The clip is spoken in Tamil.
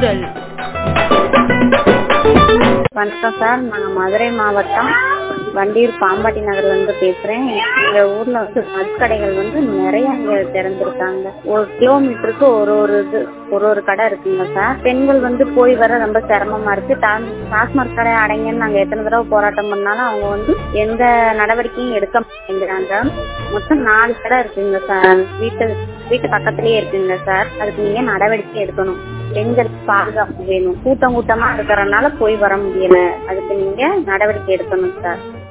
குரல் வணக்கம் சார் நாங்கள் மதுரை மாவட்டம் வண்டியூர் பாம்பாட்டி நகர்ல இருந்து பேசுறேன் எங்க ஊர்ல வந்து மதுக்கடைகள் வந்து நிறைய இங்க திறந்திருக்காங்க ஒரு கிலோமீட்டருக்கு ஒரு ஒரு இது ஒரு ஒரு கடை இருக்குங்க சார் பெண்கள் வந்து போய் வர ரொம்ப சிரமமா இருக்கு டாஸ்மாக் கடை அடைங்கன்னு நாங்க எத்தனை தடவை போராட்டம் பண்ணாலும் அவங்க வந்து எந்த நடவடிக்கையும் எடுக்க மாட்டேங்கிறாங்க மொத்தம் நாலு கடை இருக்குங்க சார் வீட்டு வீட்டு பக்கத்துலயே இருக்குங்க சார் அதுக்கு நீங்க நடவடிக்கை எடுக்கணும் பெண்களுக்கு பாதுகாப்பு வேணும் கூட்டம் கூட்டமா இருக்கிறதுனால போய் வர முடியல அதுக்கு நீங்க நடவடிக்கை எடுக்கணும் சார்